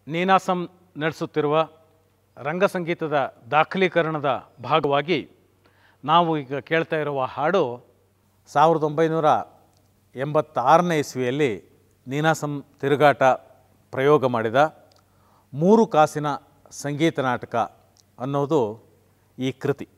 ನೀನಾಸಂ ನಡೆಸುತ್ತಿರುವ ರಂಗಸಂಗೀತದ ದಾಖಲೀಕರಣದ ಭಾಗವಾಗಿ ನಾವು ಈಗ ಕೇಳ್ತಾ ಇರುವ ಹಾಡು ಸಾವಿರದ ಒಂಬೈನೂರ ಎಂಬತ್ತಾರನೇ ಇಸ್ವಿಯಲ್ಲಿ ನೀನಾಸಂ ತಿರುಗಾಟ ಪ್ರಯೋಗ ಮಾಡಿದ ಮೂರು ಕಾಸಿನ ಸಂಗೀತ ನಾಟಕ ಅನ್ನೋದು ಈ ಕೃತಿ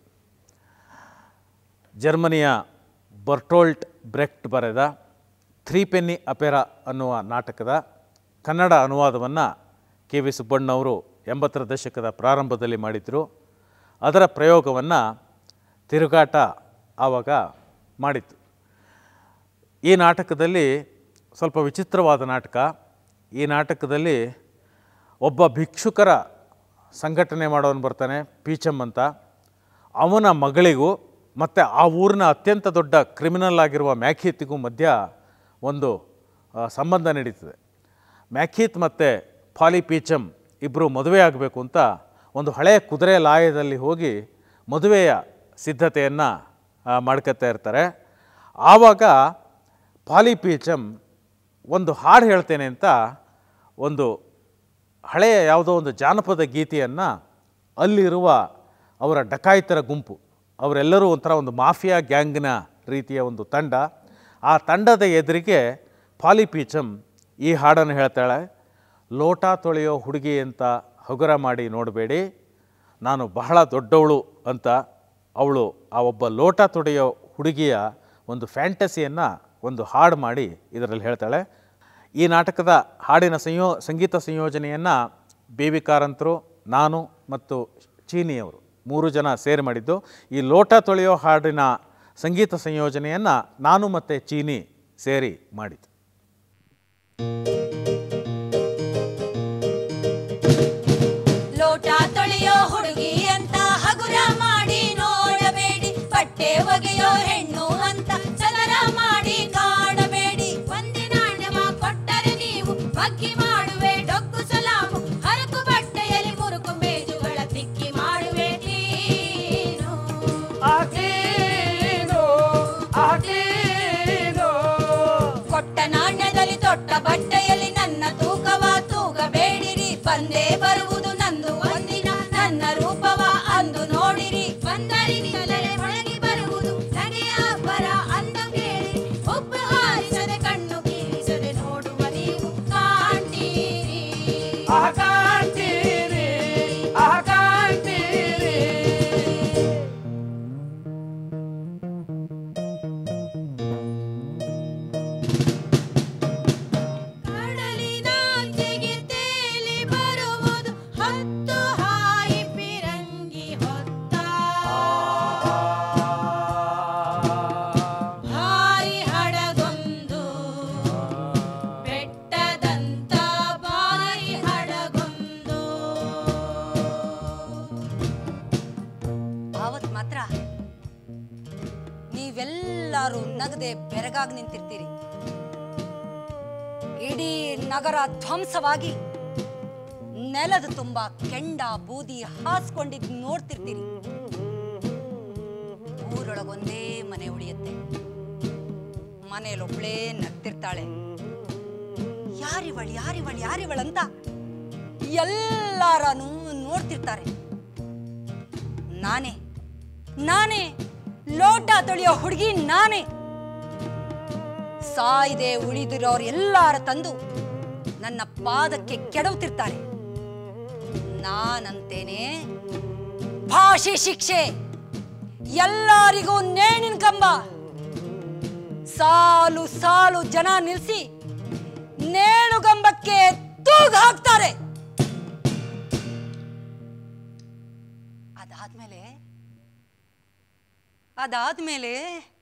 ಜರ್ಮನಿಯ ಬರ್ಟೋಲ್ಟ್ ಬ್ರೆಕ್ಟ್ ಬರೆದ ಥ್ರೀ ಪೆನ್ನಿ ಅಪೆರಾ ಅನ್ನುವ ನಾಟಕದ ಕನ್ನಡ ಅನುವಾದವನ್ನು ಕೆ ವಿ ಸುಬ್ಬಣ್ಣವರು ಎಂಬತ್ತರ ದಶಕದ ಪ್ರಾರಂಭದಲ್ಲಿ ಮಾಡಿದರು ಅದರ ಪ್ರಯೋಗವನ್ನು ತಿರುಗಾಟ ಆವಾಗ ಮಾಡಿತ್ತು ಈ ನಾಟಕದಲ್ಲಿ ಸ್ವಲ್ಪ ವಿಚಿತ್ರವಾದ ನಾಟಕ ಈ ನಾಟಕದಲ್ಲಿ ಒಬ್ಬ ಭಿಕ್ಷುಕರ ಸಂಘಟನೆ ಮಾಡೋನು ಬರ್ತಾನೆ ಪೀಚಮ್ ಅಂತ ಅವನ ಮಗಳಿಗೂ ಮತ್ತು ಆ ಊರಿನ ಅತ್ಯಂತ ದೊಡ್ಡ ಕ್ರಿಮಿನಲ್ ಆಗಿರುವ ಮ್ಯಾಖೀತ್ಗೂ ಮಧ್ಯ ಒಂದು ಆ, ಸಂಬಂಧ ನಡೀತದೆ ಮ್ಯಾಖೀತ್ ಮತ್ತು ಫಾಲಿ ಪೀಚಮ್ ಇಬ್ಬರು ಮದುವೆ ಆಗಬೇಕು ಅಂತ ಒಂದು ಹಳೆಯ ಕುದುರೆ ಲಾಯದಲ್ಲಿ ಹೋಗಿ ಮದುವೆಯ ಸಿದ್ಧತೆಯನ್ನು ಮಾಡ್ಕೊತಾ ಇರ್ತಾರೆ ಆವಾಗ ಫಾಲಿ ಪೀಚಮ್ ಒಂದು ಹಾಡು ಹೇಳ್ತೇನೆ ಅಂತ ಒಂದು ಹಳೆಯ ಯಾವುದೋ ಒಂದು ಜಾನಪದ ಗೀತೆಯನ್ನು ಅಲ್ಲಿರುವ ಅವರ ಡಕಾಯಿತರ ಗುಂಪು ಅವರೆಲ್ಲರೂ ಒಂಥರ ಒಂದು ಮಾಫಿಯಾ ಗ್ಯಾಂಗ್ನ ರೀತಿಯ ಒಂದು ತಂಡ ಆ ತಂಡದ ಎದುರಿಗೆ ಫಾಲಿ ಪೀಚಮ್ ಈ ಹಾಡನ್ನು ಹೇಳ್ತಾಳೆ ಲೋಟ ತೊಳೆಯೋ ಹುಡುಗಿ ಅಂತ ಹಗುರ ಮಾಡಿ ನೋಡಬೇಡಿ ನಾನು ಬಹಳ ದೊಡ್ಡವಳು ಅಂತ ಅವಳು ಆ ಒಬ್ಬ ಲೋಟ ತೊಡೆಯೋ ಹುಡುಗಿಯ ಒಂದು ಫ್ಯಾಂಟಸಿಯನ್ನು ಒಂದು ಹಾಡು ಮಾಡಿ ಇದರಲ್ಲಿ ಹೇಳ್ತಾಳೆ ಈ ನಾಟಕದ ಹಾಡಿನ ಸಂಯೋ ಸಂಗೀತ ಸಂಯೋಜನೆಯನ್ನು ಬಿ ವಿ ಕಾರಂತರು ನಾನು ಮತ್ತು ಚೀನಿಯವರು ಮೂರು ಜನ ಸೇರಿ ಮಾಡಿದ್ದು ಈ ಲೋಟ ತೊಳೆಯೋ ಹಾಡಿನ ಸಂಗೀತ ಸಂಯೋಜನೆಯನ್ನು ನಾನು ಮತ್ತು ಚೀನಿ ಸೇರಿ ಮಾಡಿದ್ದು ಲೋಟ ತೊಳೆಯೋ ಹುಡುಗಿ ಅಂತ ಹಗುರ ಮಾಡಿ ನೋಡಬೇಡಿ ಬಟ್ಟೆ ಒಗೆಯೋ ಹೆಣ್ಣು ಅಂತ ಚಲನ ಮಾಡಿ ಕಾಣಬೇಡಿ ಒಂದೇ ನಾಣ್ಯವ ಕೊಟ್ಟರೆ ನೀವು ಬಗ್ಗಿ ಮಾಡುವೆ ಡೊಕ್ಕು ಸಲಾಮು ಹರಕು ಬಟ್ಟೆಯಲ್ಲಿ ಮುರುಕು ಮೇಜುಗಳ ತಿಕ್ಕಿ ಮಾಡುವೆ ನೀನು ಕೊಟ್ಟ ನಾಣ್ಯದಲ್ಲಿ ತೊಟ್ಟ ಬಟ್ಟೆಯಲ್ಲಿ ನನ್ನ ತೂಕವ ತೂಗಬೇಡಿರಿ ಬಂದೇ ಬರುವುದು ನಂದು ಒಂದಿನ ನನ್ನ ರೂಪವ ಅಂದು ನೋಡಿರಿ ಬಂದರಿನಿಂದಲೇ ಒಳಗಿ ಬರುವುದು ನಗೆಯ ಅಬ್ಬರ ಅಂದು ಕೇಳಿ ಉಪ್ಪು ಹಾರಿಸದೆ ಕಣ್ಣು ಕೀರಿಸದೆ ನೋಡುವ ನೀವು ಕಾಣ್ತೀರಿ ಕಡಲಿನಾಚೆಗೆ ತೇಲಿ ಬರುವುದು ಹತ್ತು ಹಾಯಿ ಪಿರಂಗಿ ಹೊತ್ತ ಭಾರಿ ಹಡಗೊಂದು ಬೆಟ್ಟದಂತ ಭಾರಿ ಹಡಗೊಂದು ಆವತ್ ಮಾತ್ರ ನೀವೆಲ್ಲರೂ ನಗದೆ ಬೆರಗಾಗಿ ನಿಂತಿರ್ತೀರಿ ಇಡೀ ನಗರ ಧ್ವಂಸವಾಗಿ ನೆಲದ ತುಂಬ ಕೆಂಡ ಬೂದಿ ಹಾಸ್ಕೊಂಡಿದ್ ನೋಡ್ತಿರ್ತೀರಿ ಊರೊಳಗೊಂದೇ ಮನೆ ಉಳಿಯುತ್ತೆ ಮನೆಯಲ್ಲೊಬ್ಳೇ ನಗ್ತಿರ್ತಾಳೆ ಯಾರಿವಳು ಯಾರಿವಳು ಯಾರಿವಳಂತ ಎಲ್ಲಾರನು ನೋಡ್ತಿರ್ತಾರೆ ನಾನೇ ನಾನೇ ಲೋಟ ತೊಳೆಯೋ ಹುಡುಗಿ ನಾನೇ ಸಾಯ್ದೆ ಉಳಿದಿರೋರು ಎಲ್ಲಾರ ತಂದು ನನ್ನ ಪಾದಕ್ಕೆ ಕೆಡವುತ್ತಿರ್ತಾರೆ ನಾನಂತೇನೆ ಭಾಷೆ ಶಿಕ್ಷೆ ಎಲ್ಲರಿಗೂ ನೇಣಿನ ಕಂಬ ಸಾಲು ಸಾಲು ಜನ ನಿಲ್ಲಿಸಿ ನೇಣುಗಂಬಕ್ಕೆ ತೂಗು ಹಾಕ್ತಾರೆ ಅದಾದ್ಮೇಲೆ ಅದಾದ್ಮೇಲೆ